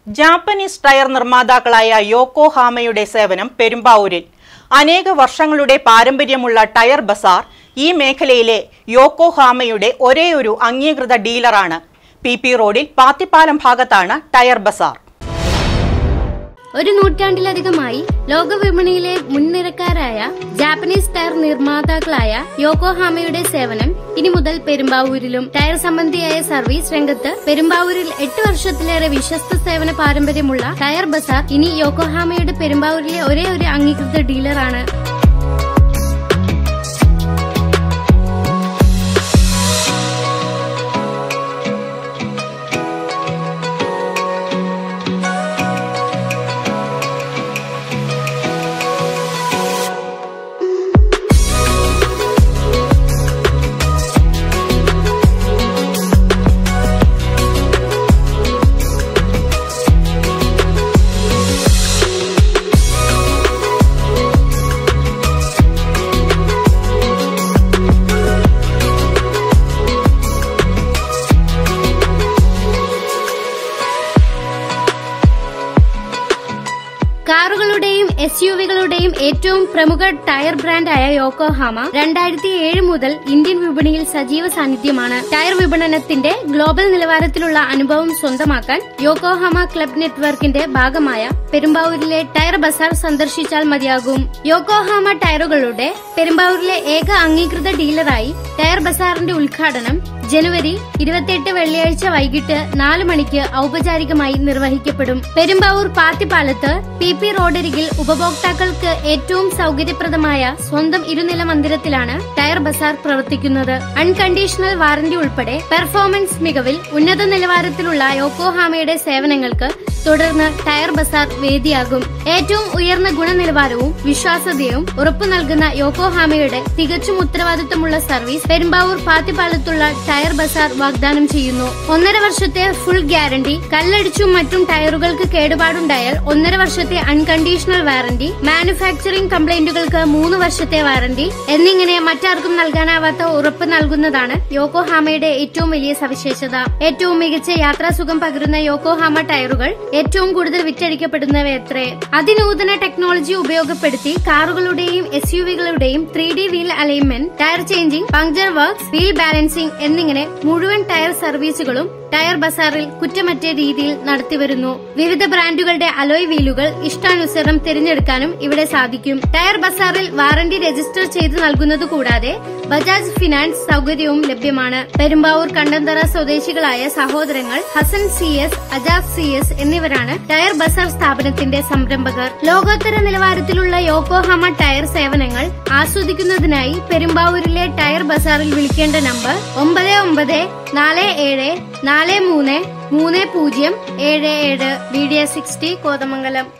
Japanese tyre നിർമ്മാതാക്കളായ യോക്കോഹാമയുടെ സേവനം പെരുമ്പാവൂരിൽ അനേക വർഷങ്ങളുടെ പാരമ്പര്യമുള്ള ടയർ ബസാർ ഈ മേഖലയിലെ യോക്കോഹാമയുടെ ഒരേയൊരു അംഗീകൃത ഡീലറാണ് പി പി റോഡിൽ പാത്തിപ്പാലം ഭാഗത്താണ് ടയർ ബസാർ ഒരു നൂറ്റാണ്ടിലധികമായി ലോകവിപണിയിലെ മുൻനിരക്കാരായ ജാപ്പനീസ് ടയർ നിർമ്മാതാക്കളായ യോക്കോഹാമയുടെ സേവനം ഇനി മുതൽ പെരുമ്പാവൂരിലും ടയർ സംബന്ധിയായ സർവീസ് രംഗത്ത് പെരുമ്പാവൂരിൽ എട്ട് വർഷത്തിലേറെ വിശ്വസ്ത സേവന പാരമ്പര്യമുള്ള ടയർ ബസാർ ഇനി യോക്കോഹാമയുടെ പെരുമ്പാവൂരിലെ ഒരേ ഒരു അംഗീകൃത ഡീലറാണ് കാറുകളുടെയും എസ് യു വികളുടെയും ഏറ്റവും പ്രമുഖ ടയർ ബ്രാൻഡായ യോക്കോഹാമ രണ്ടായിരത്തി ഏഴ് മുതൽ ഇന്ത്യൻ വിപണിയിൽ സജീവ സാന്നിധ്യമാണ് ടയർ വിപണനത്തിന്റെ ഗ്ലോബൽ നിലവാരത്തിലുള്ള അനുഭവം സ്വന്തമാക്കാൻ യോക്കോഹാമ ക്ലബ് നെറ്റ്വർക്കിന്റെ ഭാഗമായ പെരുമ്പാവൂരിലെ ടയർ ബസാർ സന്ദർശിച്ചാൽ മതിയാകും യോക്കോഹാമ ടയറുകളുടെ പെരുമ്പാവൂരിലെ ഏക അംഗീകൃത ഡീലറായി ടയർ ബസാറിന്റെ ഉദ്ഘാടനം ജനുവരി ഇരുപത്തിയെട്ട് വെള്ളിയാഴ്ച വൈകിട്ട് നാല് മണിക്ക് ഔപചാരികമായി നിർവഹിക്കപ്പെടും പെരുമ്പാവൂർ പാത്തിപ്പാലത്ത് പി പി റോഡരികിൽ ഉപഭോക്താക്കൾക്ക് ഏറ്റവും സൗകര്യപ്രദമായ സ്വന്തം ഇരുനില മന്ദിരത്തിലാണ് ടയർ ബസാർ പ്രവർത്തിക്കുന്നത് അൺകണ്ടീഷണൽ വാറന്റി ഉൾപ്പെടെ പെർഫോമൻസ് മികവിൽ ഉന്നത നിലവാരത്തിലുള്ള യോക്കോഹാമയുടെ സേവനങ്ങൾക്ക് തുടർന്ന് ടയർ ബസാർ വേദിയാകും ഏറ്റവും ഉയർന്ന ഗുണനിലവാരവും വിശ്വാസ്യതയും ഉറപ്പു നൽകുന്ന യോക്കോഹാമയുടെ തികച്ചും ഉത്തരവാദിത്തമുള്ള സർവീസ് പെരുമ്പാവൂർ പാത്തിപ്പാലത്തുള്ള ടയർ ബസാർ വാഗ്ദാനം ചെയ്യുന്നു ഒന്നര വർഷത്തെ ഫുൾ ഗ്യാരണ്ടി കല്ലടിച്ചും മറ്റും ടയറുകൾക്ക് കേടുപാടുണ്ടായാൽ ഒന്നര വർഷത്തെ അൺകണ്ടീഷണൽ വാറന്റി മാനുഫാക്ചറിംഗ് കംപ്ലൈന്റുകൾക്ക് മൂന്ന് വർഷത്തെ വാറന്റി എന്നിങ്ങനെ മറ്റാർക്കും നൽകാനാവാത്ത ഉറപ്പ് നൽകുന്നതാണ് യോക്കോഹാമയുടെ ഏറ്റവും വലിയ സവിശേഷത ഏറ്റവും മികച്ച യാത്രാസുഖം പകരുന്ന യോക്കോഹാമ ടയറുകൾ ഏറ്റവും കൂടുതൽ വിറ്റഴിക്കപ്പെടുന്നവയത്രേ അതിനൂതന ടെക്നോളജി ഉപയോഗപ്പെടുത്തി കാറുകളുടെയും എസ് യു വികളുടെയും three D wheel alignment tyre changing puncture works wheel balancing എന്നിങ്ങനെ മുഴുവൻ ടയർ സർവീസുകളും ടയർ ബസാറിൽ കുറ്റമറ്റ രീതിയിൽ നടത്തിവരുന്നു വിവിധ ബ്രാൻഡുകളുടെ അലോയ് വീലുകൾ ഇഷ്ടാനുസരണം തിരഞ്ഞെടുക്കാനും ഇവിടെ സാധിക്കും ടയർ ബസാറിൽ വാറന്റി രജിസ്റ്റർ ചെയ്ത് നൽകുന്നത് കൂടാതെ ബജാജ് ഫിനാൻസ് സൗകര്യവും ലഭ്യമാണ് പെരുമ്പാവൂർ കണ്ടന്തറ സ്വദേശികളായ സഹോദരങ്ങൾ Hasan C S Ajas C S എന്നിവരാണ് ടയർ ബസാർ സ്ഥാപനത്തിന്റെ സംരംഭകർ ലോകോത്തര നിലവാരത്തിലുള്ള യോക്കോഹാമ ടയർ സേവനങ്ങൾ ആസ്വദിക്കുന്നതിനായി പെരുമ്പാവൂരിലെ ടയർ ബസാറിൽ വിളിക്കേണ്ട നമ്പർ ഒമ്പത് ഒമ്പത് നാല് ഏഴ് നാല് മൂന്ന് മൂന്ന് പൂജ്യം ഏഴ് ഏഴ് B D S sixty Kothamangalam